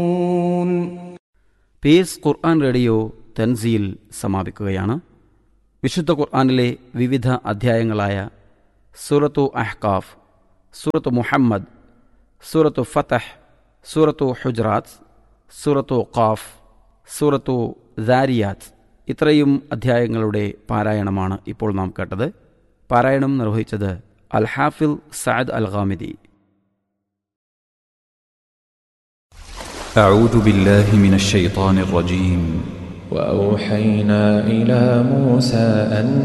piece ഖുർആൻ radio തൻസീൽ സമാപിക്കുകയാണ് വിശുദ്ധ ഖുർആനിലെ വിവിധ അധ്യായങ്ങളായ സൂറത്തു അഹ്കാഫ് സൂറത്തു മുഹമ്മദ് സൂറത്തു ഫതഹ് സൂറത്തു ഹുജ്റാത്ത് സൂറത്തു ഖാഫ് സൂറത്തു ദാരിയാത്ത് ഇത്രയും അധ്യായങ്ങളുടെ പാരായണമാണ് ഇപ്പോൾ നാം കേട്ടത് പാരായണം നിർവഹിച്ചത് അൽ ഹാഫിൽ സഅദ് അൽ ഖാമിദി أعوذ بالله من الشيطان الرجيم وأوحينا إلى موسى أن